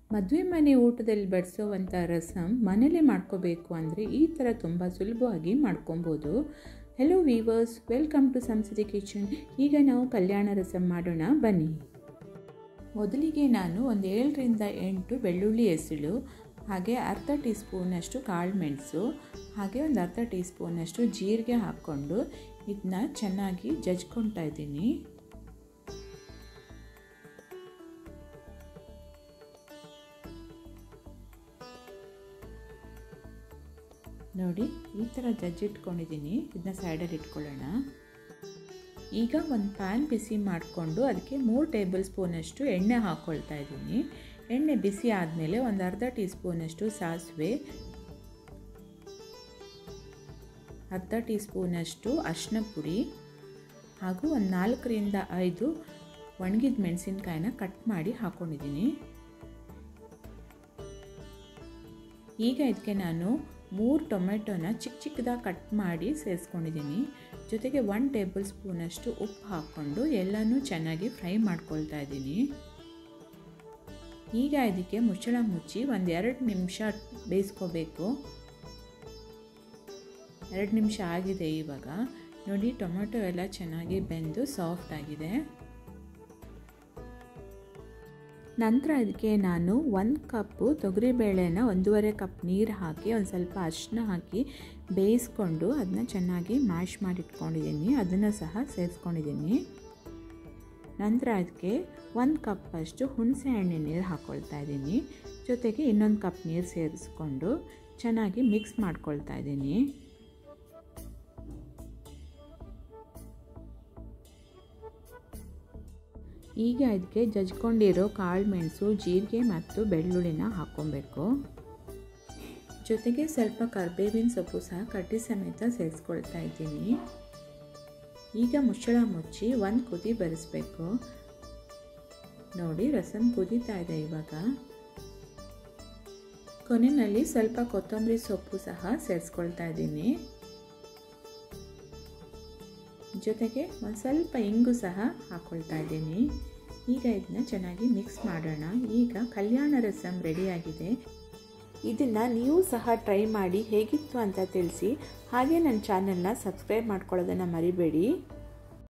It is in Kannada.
ಮದುವೆ ಮನೆ ಊಟದಲ್ಲಿ ಬಡಿಸೋವಂಥ ರಸಮ್ ಮನೇಲೇ ಮಾಡ್ಕೋಬೇಕು ಅಂದರೆ ಈ ಥರ ತುಂಬ ಸುಲಭವಾಗಿ ಮಾಡ್ಕೊಬೋದು ಹೆಲೋ ವೀವರ್ಸ್ ವೆಲ್ಕಮ್ ಟು ಸಂಸದಿ ಕಿಚನ್ ಈಗ ನಾವು ಕಲ್ಯಾಣ ರಸಮ್ ಮಾಡೋಣ ಬನ್ನಿ ಮೊದಲಿಗೆ ನಾನು ಒಂದು ಏಳರಿಂದ ಎಂಟು ಬೆಳ್ಳುಳ್ಳಿ ಎಸಳು ಹಾಗೆ ಅರ್ಧ ಟೀ ಸ್ಪೂನಷ್ಟು ಕಾಳು ಮೆಣಸು ಹಾಗೆ ಒಂದು ಅರ್ಧ ಟೀ ಸ್ಪೂನಷ್ಟು ಜೀರಿಗೆ ಹಾಕ್ಕೊಂಡು ಇದನ್ನ ಚೆನ್ನಾಗಿ ಜಜ್ಕೊಳ್ತಾ ಇದ್ದೀನಿ ನೋಡಿ ಈ ಥರ ಜಜ್ಜಿಟ್ಕೊಂಡಿದ್ದೀನಿ ಇದನ್ನ ಸೈಡಲ್ಲಿ ಇಟ್ಕೊಳ್ಳೋಣ ಈಗ ಒಂದು ಪ್ಯಾನ್ ಬಿಸಿ ಮಾಡಿಕೊಂಡು ಅದಕ್ಕೆ ಮೂರು ಟೇಬಲ್ ಸ್ಪೂನಷ್ಟು ಎಣ್ಣೆ ಹಾಕ್ಕೊಳ್ತಾ ಇದ್ದೀನಿ ಎಣ್ಣೆ ಬಿಸಿ ಆದಮೇಲೆ ಒಂದು ಅರ್ಧ ಟೀ ಸ್ಪೂನಷ್ಟು ಸಾಸಿವೆ ಅರ್ಧ ಟೀ ಸ್ಪೂನಷ್ಟು ಅರಿಶಿನ ಪುಡಿ ಹಾಗೂ ಒಂದು ನಾಲ್ಕರಿಂದ ಐದು ಒಣಗಿದ ಮೆಣಸಿನ್ಕಾಯಿನ ಕಟ್ ಮಾಡಿ ಹಾಕ್ಕೊಂಡಿದ್ದೀನಿ ಈಗ ಇದಕ್ಕೆ ನಾನು ಮೂರು ಟೊಮೆಟೊನ ಚಿಕ್ಕ ಚಿಕ್ಕದಾಗಿ ಕಟ್ ಮಾಡಿ ಸೇರಿಸ್ಕೊಂಡಿದ್ದೀನಿ ಜೊತೆಗೆ ಒನ್ ಟೇಬಲ್ ಸ್ಪೂನಷ್ಟು ಉಪ್ಪು ಹಾಕ್ಕೊಂಡು ಎಲ್ಲನೂ ಚೆನ್ನಾಗಿ ಫ್ರೈ ಮಾಡ್ಕೊಳ್ತಾ ಇದ್ದೀನಿ ಈಗ ಇದಕ್ಕೆ ಮುಚ್ಚಳ ಮುಚ್ಚಿ ಒಂದು ಎರಡು ನಿಮಿಷ ಬೇಯಿಸ್ಕೋಬೇಕು ಎರಡು ನಿಮಿಷ ಆಗಿದೆ ಇವಾಗ ನೋಡಿ ಟೊಮೆಟೊ ಎಲ್ಲ ಚೆನ್ನಾಗಿ ಬೆಂದು ಸಾಫ್ಟ್ ಆಗಿದೆ ನಂತರ ಇದಕ್ಕೆ ನಾನು ಒಂದು ಕಪ್ಪು ತೊಗರಿಬೇಳೆನ ಒಂದೂವರೆ ಕಪ್ ನೀರು ಹಾಕಿ ಒಂದು ಸ್ವಲ್ಪ ಅರಿಶಿನ ಹಾಕಿ ಬೇಯಿಸ್ಕೊಂಡು ಅದನ್ನ ಚೆನ್ನಾಗಿ ಮ್ಯಾಶ್ ಮಾಡಿ ಇಟ್ಕೊಂಡಿದ್ದೀನಿ ಅದನ್ನು ಸಹ ಸೇರಿಸ್ಕೊಂಡಿದ್ದೀನಿ ನಂತರ ಅದಕ್ಕೆ ಒಂದು ಕಪ್ಪಷ್ಟು ಹುಣಸೆ ಹಣ್ಣೆ ನೀರು ಹಾಕ್ಕೊಳ್ತಾ ಇದ್ದೀನಿ ಜೊತೆಗೆ ಇನ್ನೊಂದು ಕಪ್ ನೀರು ಸೇರಿಸ್ಕೊಂಡು ಚೆನ್ನಾಗಿ ಮಿಕ್ಸ್ ಮಾಡ್ಕೊಳ್ತಾ ಇದ್ದೀನಿ ಈಗ ಇದಕ್ಕೆ ಜಜ್ಕೊಂಡಿರೋ ಕಾಳು ಮೆಣಸು ಜೀರಿಗೆ ಮತ್ತು ಬೆಳ್ಳುಳ್ಳಿನ ಹಾಕ್ಕೊಬೇಕು ಜೊತೆಗೆ ಸ್ವಲ್ಪ ಕರ್ಬೇವಿನ ಸೊಪ್ಪು ಸಹ ಕಡ್ಡಿ ಸಮೇತ ಸೇರಿಸ್ಕೊಳ್ತಾ ಇದ್ದೀನಿ ಈಗ ಮುಚ್ಚಳ ಮುಚ್ಚಿ ಒಂದು ಕುದಿ ಬರೆಸ್ಬೇಕು ನೋಡಿ ರಸಮ್ ಕುದೀತಾ ಇದೆ ಇವಾಗ ಕೊನೆಯಲ್ಲಿ ಸ್ವಲ್ಪ ಕೊತ್ತಂಬರಿ ಸೊಪ್ಪು ಸಹ ಸೇರಿಸ್ಕೊಳ್ತಾ ಇದ್ದೀನಿ ಜೊತೆಗೆ ಒಂದು ಸ್ವಲ್ಪ ಇಂಗು ಸಹ ಹಾಕ್ಕೊಳ್ತಾ ಇದ್ದೀನಿ ಈಗ ಇದನ್ನ ಚೆನ್ನಾಗಿ ಮಿಕ್ಸ್ ಮಾಡೋಣ ಈಗ ಕಲ್ಯಾಣ ರಸಮ್ ರೆಡಿಯಾಗಿದೆ ಇದನ್ನು ನೀವು ಸಹ ಟ್ರೈ ಮಾಡಿ ಹೇಗಿತ್ತು ಅಂತ ತಿಳಿಸಿ ಹಾಗೆ ನನ್ನ ಚಾನಲ್ನ ಸಬ್ಸ್ಕ್ರೈಬ್ ಮಾಡ್ಕೊಳ್ಳೋದನ್ನು ಮರಿಬೇಡಿ